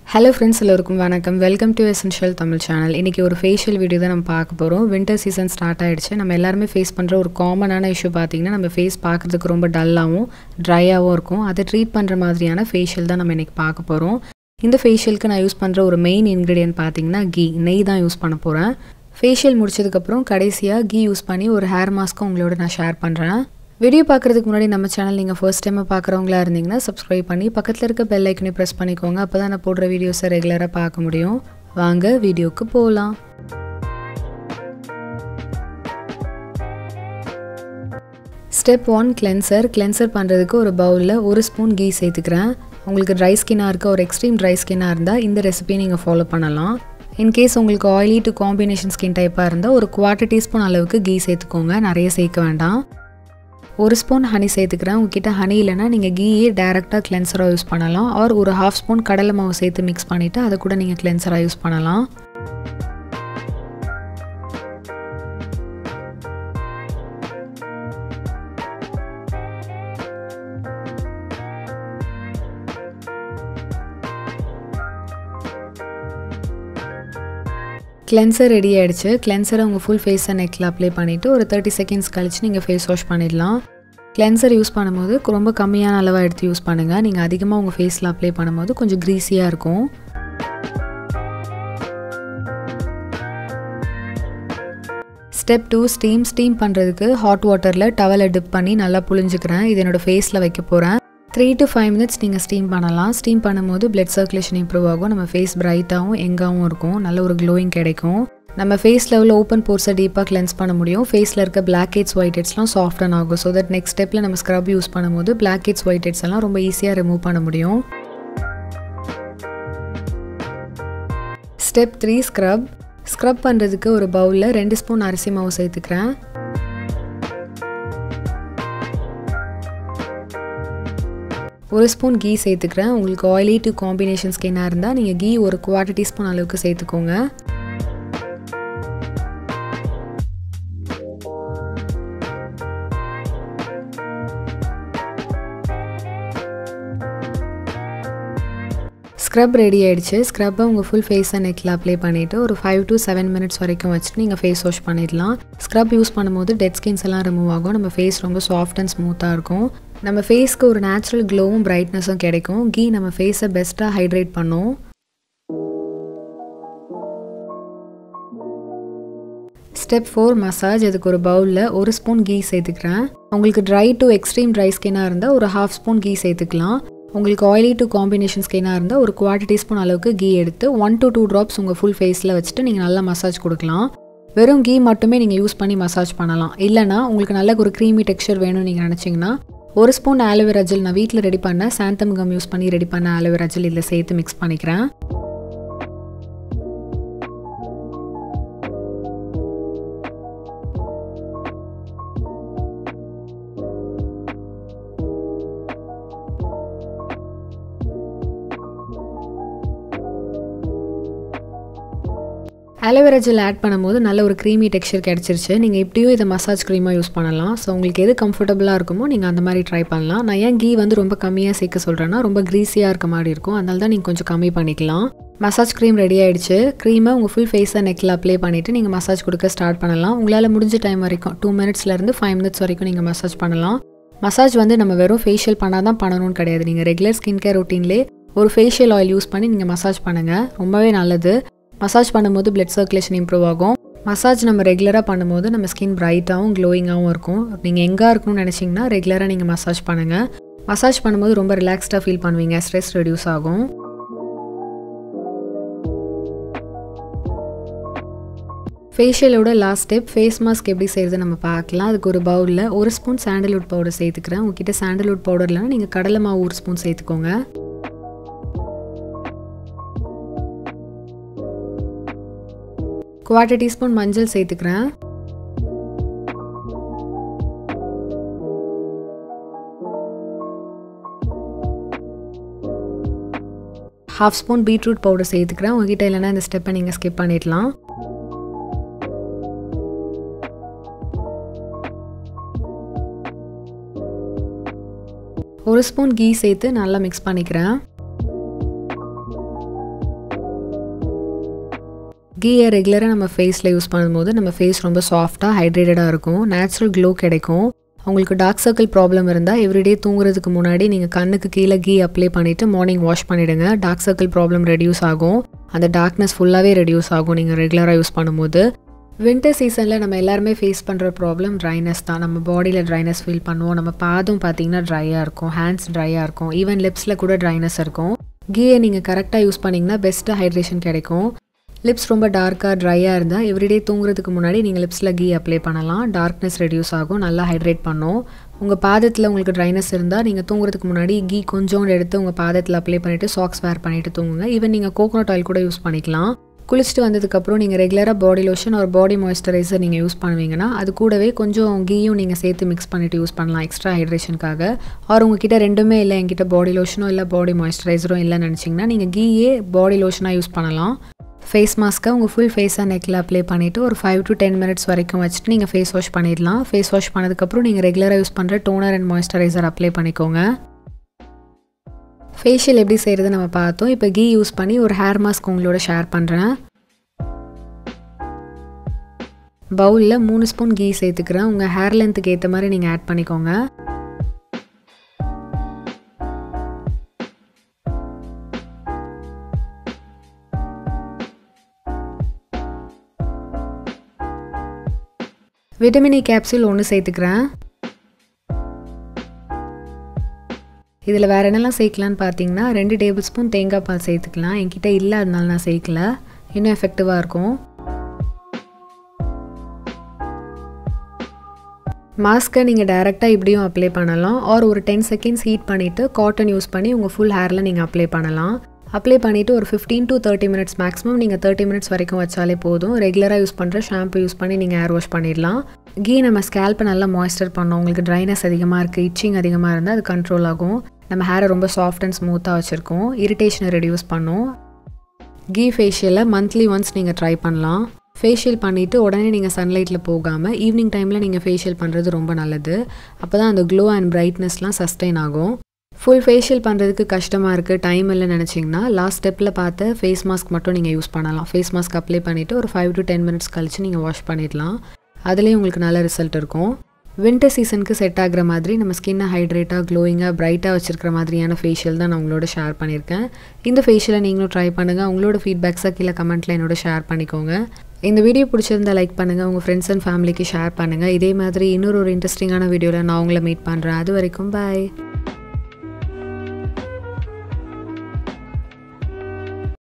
hello friends எல்லோருக்கும் வணக்கம் welcome to essential Tamil channel இன்றைக்கி ஒரு ஃபேஷியல் வீடியோ தான் நம்ம பார்க்க போகிறோம் வின்டர் சீசன் ஸ்டார்ட் ஆகிடுச்சு நம்ம எல்லாருமே ஃபேஸ் பண்ணுற ஒரு காமனான இஷ்யூ பார்த்திங்கன்னா நம்ம ஃபேஸ் பார்க்குறதுக்கு ரொம்ப டல்லாகவும் ட்ரையாகவும் இருக்கும் அதை ட்ரீட் பண்ணுற மாதிரியான ஃபேஷியல் தான் நம்ம இன்றைக்கி பார்க்க போகிறோம் இந்த ஃபேஷியலுக்கு நான் யூஸ் பண்ணுற ஒரு மெயின் இன்க்ரீடியன்ட் பார்த்திங்கன்னா கீ நெய் தான் யூஸ் பண்ண போகிறேன் ஃபேஷியல் முடிச்சதுக்கப்புறம் கடைசியாக கீ யூஸ் பண்ணி ஒரு ஹேர் மாஸ்க்கும் உங்களோட நான் ஷேர் பண்ணுறேன் வீடியோ பார்க்குறதுக்கு முன்னாடி நம்ம சேனல் நீங்கள் ஃபர்ஸ்ட் டைமாக பார்க்குறவங்களா இருந்தீங்கன்னா சப்ஸ்கிரைப் பண்ணி பக்கத்தில் இருக்க பெல் ஐக்கனை ப்ரெஸ் பண்ணிக்கோங்க அப்போ தான் நான் போடுற வீடியோஸை ரெகுலராக பார்க்க முடியும் வாங்க வீடியோக்கு போகலாம் ஸ்டெப் ஒன் கிளென்சர் கிளென்சர் பண்ணுறதுக்கு ஒரு பவுலில் ஒரு ஸ்பூன் கீ சேர்த்துக்கிறேன் உங்களுக்கு ட்ரை ஸ்கின்னாக இருக்க ஒரு எக்ஸ்ட்ரீம் ட்ரை ஸ்கின்னாக இருந்தால் இந்த ரெசிபியை நீங்கள் ஃபாலோ பண்ணலாம் இன்கேஸ் உங்களுக்கு ஆயிலி டு காம்பினேஷன் ஸ்கின் டைப்பாக இருந்தால் ஒரு குவார்ட்டர் டீஸ்பூன் அளவுக்கு கீ சேர்த்துக்கோங்க நிறைய சேர்க்க வேண்டாம் ஒரு ஸ்பூன் ஹனி சேர்த்துக்கிறேன் உங்ககிட்ட ஹனி இல்லைனா நீங்கள் கீயே டேரெக்டாக கிளென்சராக யூஸ் பண்ணலாம் ஆர் ஒரு ஹாஃப் ஸ்பூன் கடலை மாவு சேர்த்து மிக்ஸ் பண்ணிவிட்டு அதை கூட நீங்கள் கிளென்சராக யூஸ் பண்ணலாம் கிளென்சர் ரெடி ஆகிடுச்சு கிளென்சரை உங்கள் ஃபுல் ஃபேஸை நெக்கில் அப்ளை பண்ணிவிட்டு ஒரு தேர்ட்டி செகண்ட்ஸ் கழிச்சு நீங்கள் ஃபேஸ் வாஷ் பண்ணிடலாம் கிளென்சர் யூஸ் பண்ணும்போது ரொம்ப கம்மியான அளவாக எடுத்து யூஸ் பண்ணுங்கள் நீங்கள் அதிகமாக உங்கள் ஃபேஸில் அப்ளை பண்ணும்போது கொஞ்சம் க்ரீஸியாக இருக்கும் ஸ்டெப் டூ ஸ்டீம் ஸ்டீம் பண்ணுறதுக்கு ஹாட் வாட்டரில் டவலை டிப் பண்ணி நல்லா புழிஞ்சுக்கிறேன் இது என்னோடய ஃபேஸில் வைக்க போகிறேன் த்ரீ டு ஃபைவ் மினிட்ஸ் நீங்கள் ஸ்டீம் பண்ணலாம் ஸ்டீம் பண்ணும்போது பிளட் சர்க்குலேஷன் இம்ப்ரூவ் ஆகும் நம்ம ஃபேஸ் பிரைட்டாகவும் எங்காகவும் இருக்கும் நல்ல ஒரு க்ளோயிங் கிடைக்கும் நம்ம ஃபேஸ் லெவலில் ஓப்பன் போர்ஸை டீப்பாக கிளென்ஸ் பண்ண முடியும் ஃபேஸில் இருக்க பிளாக் ஹெட்ஸ் ஒயிட் ஹெட்ஸ்லாம் சாஃப்டன் ஆகும் ஸோ தட் நெக்ஸ்ட் ஸ்டெப்பில் நம்ம ஸ்க்ரப் யூஸ் பண்ணும்போது பிளாக் ஹெட்ஸ் ஒயிட் ஹெட்ஸ் எல்லாம் ரொம்ப ஈஸியாக ரிமூவ் பண்ண முடியும் ஸ்டெப் த்ரீ ஸ்க்ரப் ஸ்க்ரப் பண்ணுறதுக்கு ஒரு பவுலில் ரெண்டு ஸ்பூன் அரிசி மாவு சேர்த்துக்கிறேன் ஒரு ஸ்பூன் கீ சேர்த்துக்கிறேன் உங்களுக்கு ஆயிலி டு காம்பினேஷன் ஸ்கின்னாக இருந்தால் நீங்கள் கீ ஒரு குவார்ட்டர் டீஸ்பூன் அளவுக்கு சேர்த்துக்கோங்க ஸ்க்ரப் ரெடி ஆகிடுச்சு ஸ்க்ரப்பை உங்கள் ஃபுல் ஃபேஸை நெக்கில் அப்ளை பண்ணிவிட்டு ஒரு ஃபைவ் டு செவன் மினிட்ஸ் வரைக்கும் வச்சுட்டு நீங்கள் ஃபேஸ் வாஷ் பண்ணிடலாம் ஸ்க்ரப் யூஸ் பண்ணும்போது டெட் ஸ்கின்ஸ் எல்லாம் ரிமூவ் ஆகும் நம்ம ஃபேஸ் ரொம்ப சாஃப்ட் அண்ட் ஸ்மூத்தாக இருக்கும் நம்ம ஃபேஸ்க்கு ஒரு நேச்சுரல் க்ளோவும் பிரைட்னஸும் கிடைக்கும் கீ நம்ம ஃபேஸை பெஸ்ட்டாக ஹைட்ரேட் பண்ணும் ஸ்டெப் ஃபோர் மசாஜ் அதுக்கு ஒரு பவுலில் ஒரு ஸ்பூன் கீ சேர்த்துக்கிறேன் உங்களுக்கு ட்ரை டு எக்ஸ்ட்ரீம் ட்ரை ஸ்கின்னாக இருந்தால் ஒரு ஹாஃப் ஸ்பூன் கீ சேர்த்துக்கலாம் உங்களுக்கு ஆயிலி டு காம்பினேஷன் ஸ்கின்னாக இருந்தால் ஒரு குவார்ட்டர் டீஸ்பூன் அளவுக்கு கீ எடுத்து ஒன் டு டூ ட்ராப்ஸ் உங்கள் ஃபுல் ஃபேஸில் வச்சுட்டு நீங்கள் நல்லா மசாஜ் கொடுக்கலாம் வெறும் கீ மட்டுமே நீங்கள் யூஸ் பண்ணி மசாஜ் பண்ணலாம் இல்லைனா உங்களுக்கு நல்ல ஒரு க்ரீமி டெக்ஸ்சர் வேணும்னு நீங்கள் நினச்சிங்கன்னா ஒரு ஸ்பூன் ஆலோவேரா ஜெல் நான் வீட்டில் ரெடி பண்ண சாந்தம் கம் யூஸ் பண்ணி ரெடி பண்ண ஆலோவேரா ஜெல் இதில் சேர்த்து மிக்ஸ் பண்ணிக்கிறேன் ஆலோவேரா ஜெல் ஆட் பண்ணும்போது நல்ல ஒரு க்ரீமி டெக்ஸ்சர் கிடச்சிருச்சு நீங்கள் இப்படியும் இதை மசாஜ் க்ரீமாக யூஸ் பண்ணலாம் ஸோ உங்களுக்கு எது கம்ஃபர்டபுளாக இருக்குமோ நீங்கள் அந்த மாதிரி ட்ரை பண்ணலாம் நான் ஏன் கீ வந்து ரொம்ப கம்மியாக சேர்க்க சொல்கிறேன்னா ரொம்ப க்ரீஸியாக இருக்க மாதிரி இருக்கும் அதனால தான் நீங்கள் கொஞ்சம் கம்மி பண்ணிக்கலாம் மசாஜ் க்ரீம் ரெடி ஆகிடுச்சு க்ரீமை உங்கள் ஃபுல் ஃபேஸை நெக்கில் அப்ளை பண்ணிவிட்டு நீங்கள் மசாஜ் கொடுக்க ஸ்டார்ட் பண்ணலாம் உங்களால் முடிஞ்ச டைம் வரைக்கும் டூ மினிட்ஸ்லேருந்து ஃபைவ் மினிட்ஸ் வரைக்கும் நீங்கள் மசாஜ் பண்ணலாம் மசாஜ் வந்து நம்ம வெறும் ஃபேஷியல் பண்ணால் தான் பண்ணணும்னு கிடையாது நீங்கள் ரெகுலர் ஸ்கின் கேர் ரொட்டீன்லேயே ஒரு ஃபேஷியல் ஆயில் யூஸ் பண்ணி நீங்கள் மசாஜ் பண்ணுங்கள் ரொம்பவே நல்லது மசாஜ் பண்ணும்போது பிளட் சர்க்குலேஷன் இம்ப்ரூவ் ஆகும் மசாஜ் நம்ம ரெகுலராக பண்ணும்போது நம்ம ஸ்கின் பிரைட்டாகவும் க்ளோயிங்காகவும் இருக்கும் நீங்கள் எங்கே இருக்கணும்னு நினச்சிங்கன்னா ரெகுலராக நீங்கள் மசாஜ் பண்ணுங்கள் மசாஜ் பண்ணும்போது ரொம்ப ரிலாக்ஸ்டாக ஃபீல் பண்ணுவீங்க ஸ்ட்ரெஸ் ரெடியூஸ் ஆகும் ஃபேஷியலோட லாஸ்ட் ஸ்டெப் ஃபேஸ் மாஸ்க் எப்படி செய்கிறது நம்ம பார்க்கலாம் அதுக்கு ஒரு பவுலில் ஒரு ஸ்பூன் சாண்டல்வுட் பவுடர் சேர்த்துக்கிறேன் உங்ககிட்ட சாண்டல்வுட் பவுடர் இல்லைனா நீங்கள் கடலை மாவு ஒரு ஸ்பூன் சேர்த்துக்கோங்க குவார்ட்டர் டீஸ்பூன் மஞ்சள் சேர்த்துக்கிறேன் ஹாஃப் ஸ்பூன் பீட்ரூட் பவுடர் சேர்த்துக்கிறேன் உங்ககிட்ட இல்லைனா இந்த ஸ்டெப்பை நீங்கள் ஸ்கிப் பண்ணிடலாம் ஒரு ஸ்பூன் கீ சேர்த்து நல்லா மிக்ஸ் பண்ணிக்கிறேன் கீயை ரெகுலராக நம்ம ஃபேஸில் யூஸ் பண்ணும்போது நம்ம ஃபேஸ் ரொம்ப சாஃப்டாக ஹைட்ரேட்டடாக இருக்கும் நேச்சுரல் க்ளோ கிடைக்கும் உங்களுக்கு டார்க் சர்க்கிள் ப்ராப்ளம் இருந்தால் எவ்ரிடே தூங்குறதுக்கு முன்னாடி நீங்கள் கண்ணுக்கு கீழே கீ அப்ளை பண்ணிவிட்டு மார்னிங் வாஷ் பண்ணிவிடுங்க டார்க் சர்க்கிள் ப்ராப்ளம் ரெடியூஸ் ஆகும் அந்த டார்க்னஸ் ஃபுல்லாகவே ரெடியூஸ் ஆகும் நீங்கள் ரெகுலராக யூஸ் பண்ணும்போது வின்டர் சீசனில் நம்ம எல்லாருமே ஃபேஸ் பண்ணுற ப்ராப்ளம் ட்ரைனஸ் தான் நம்ம பாடியில் ட்ரைனஸ் ஃபீல் பண்ணுவோம் நம்ம பாதம் பார்த்தீங்கன்னா ட்ரையாக இருக்கும் ஹேண்ட்ஸ் ட்ரையாக இருக்கும் ஈவன் லிப்ஸில் கூட ட்ரைனஸ் இருக்கும் கீயை நீங்கள் கரெக்டாக யூஸ் பண்ணிங்கன்னா பெஸ்ட்டு ஹைட்ரேஷன் கிடைக்கும் லிப்ஸ் ரொம்ப டார்க்காக ட்ரையாக இருந்தால் எவ்ரிடே தூங்குறதுக்கு முன்னாடி நீங்கள் லிப்ஸில் கீ அப்ளை பண்ணலாம் டார்க்னஸ் ரெடியூஸ் ஆகும் நல்லா ஹைட்ரேட் பண்ணும் உங்கள் பாதத்தில் உங்களுக்கு ட்ரைனஸ் இருந்தால் நீங்கள் தூங்குறதுக்கு முன்னாடி கீ கொஞ்சோண்டு எடுத்து உங்கள் பாதத்தில் அப்ளை பண்ணிவிட்டு சாக்ஸ் வேர் பண்ணிவிட்டு தூங்குங்க ஈவன் நீங்கள் கோகோனட் ஆயில் கூட யூஸ் பண்ணிக்கலாம் குளிச்சுட்டு வந்ததுக்கப்புறம் நீங்கள் ரெகுலராக பாடி லோஷன் ஒரு பாடி மாய்ஸ்சரைசர் நீங்கள் யூஸ் பண்ணுவீங்கன்னா அது கூடவே கொஞ்சம் கீயும் நீங்கள் சேர்த்து மிக்ஸ் பண்ணிவிட்டு யூஸ் பண்ணலாம் எக்ஸ்ட்ரா ஹைட்ரேஷனுக்காக ஆர் உங்ககிட்ட ரெண்டுமே இல்லை என்கிட்ட பாடி லோஷனோ இல்லை பாடி மாய்ஸ்சரைசரும் இல்லைன்னு நினச்சிங்கன்னா நீங்கள் கீயே பாடி லோஷனாக யூஸ் பண்ணலாம் ஃபேஸ் மாஸ்க்கை உங்கள் ஃபுல் ஃபேஸாக நெக்கில் அப்ளை பண்ணிவிட்டு ஒரு ஃபைவ் டு டென் மினிட்ஸ் வரைக்கும் வச்சுட்டு நீங்கள் ஃபேஸ் வாஷ் பண்ணிடலாம் ஃபேஸ் வாஷ் பண்ணதுக்கப்புறம் நீங்கள் ரெகுலராக யூஸ் பண்ணுற டோனர் அண்ட் மாய்ஸ்சரைசர் அப்ளை பண்ணிக்கோங்க ஃபேஷியல் எப்படி செய்கிறது நம்ம பார்த்தோம் இப்போ கீ யூஸ் பண்ணி ஒரு ஹேர் மாஸ்க் உங்களோட ஷேர் பண்ணுறேன் பவுலில் மூணு ஸ்பூன் கீ சேர்த்துக்கிறேன் உங்கள் ஹேர் லென்த்துக்கு ஏற்ற மாதிரி நீங்கள் ஆட் பண்ணிக்கோங்க விட்டமின் இ கேப்சூல் ஒன்று சேர்த்துக்கிறேன் இதில் வேறு என்னெல்லாம் சேர்க்கலான்னு பார்த்தீங்கன்னா ரெண்டு டேபிள் ஸ்பூன் தேங்காய் பால் சேர்த்துக்கலாம் என்கிட்ட இல்லை அதனால நான் சேர்க்கல இன்னும் எஃபெக்டிவாக இருக்கும் மாஸ்க்கை நீங்கள் டேரெக்டாக இப்படியும் அப்ளை பண்ணலாம் ஆர் ஒரு டென் செகண்ட்ஸ் ஹீட் பண்ணிவிட்டு காட்டன் யூஸ் பண்ணி உங்கள் ஃபுல் ஹேரில் நீங்கள் அப்ளை பண்ணலாம் அப்ளை பண்ணிவிட்டு ஒரு fifteen to thirty minutes maximum நீங்கள் தேர்ட்டி மினிட்ஸ் வரைக்கும் வச்சாலே போதும் ரெகுலராக யூஸ் பண்ணுற ஷாம்பு யூஸ் பண்ணி நீங்கள் ஹேர் வாஷ் பண்ணிடலாம் கீ நம்ம ஸ்கேல்ப்பை நல்லா மாய்ஸ்டர் பண்ணோம் உங்களுக்கு ட்ரைனஸ் அதிகமாக இருக்குது இச்சிங் அதிகமாக இருந்தால் அது கண்ட்ரோல் ஆகும் நம்ம ஹேரை ரொம்ப சாஃப்ட் அண்ட் ஸ்மூத்தாக வச்சுருக்கோம் இரிட்டேஷனை ரெடியூஸ் பண்ணும் கீ ஃபேஷியலை மந்த்லி ஒன்ஸ் நீங்கள் ட்ரை பண்ணலாம் ஃபேஷியல் பண்ணிவிட்டு உடனே நீங்கள் சன்லைட்டில் போகாமல் ஈவினிங் டைமில் நீங்கள் ஃபேஷியல் பண்ணுறது ரொம்ப நல்லது அப்போ தான் அந்த க்ளோ அண்ட் பிரைட்னஸ்லாம் சஸ்டெயின் ஆகும் ஃபுல் ஃபேஷியல் பண்ணுறதுக்கு கஷ்டமாக இருக்குது டைம் இல்லைன்னு நினச்சிங்கன்னா லாஸ்ட் ஸ்டெப்பில் பார்த்து ஃபேஸ் மாஸ்க் மட்டும் நீங்கள் யூஸ் பண்ணலாம் ஃபேஸ் மாஸ்க் அப்ளை பண்ணிவிட்டு ஒரு ஃபைவ் டு டென் மினிட்ஸ் கழித்து நீங்கள் வாஷ் பண்ணிடலாம் அதுலேயும் உங்களுக்கு நல்ல ரிசல்ட் இருக்கும் வின்டர் சீசனுக்கு செட் ஆகிற மாதிரி நம்ம ஸ்கின்னை ஹைட்ரேட்டாக க்ளோயிங்காக பிரைட்டாக வச்சிருக்கிற மாதிரியான ஃபேஷியல் தான் நான் உங்களோட ஷேர் பண்ணியிருக்கேன் இந்த ஃபேஷியலை நீங்களும் ட்ரை பண்ணுங்கள் உங்களோட ஃபீட்பேக்ஸாக கீழே கமெண்ட்டில் என்னோட ஷேர் பண்ணிக்கோங்க இந்த வீடியோ பிடிச்சிருந்தா லைக் பண்ணுங்கள் உங்கள் ஃப்ரெண்ட்ஸ் அண்ட் ஃபேமிலிக்கு ஷேர் பண்ணுங்கள் இதே மாதிரி இன்னொரு ஒரு இன்ட்ரெஸ்டிங்கான வீடியோவில் நான் உங்களை மீட் பண்ணுறேன் அது வரைக்கும் பாய்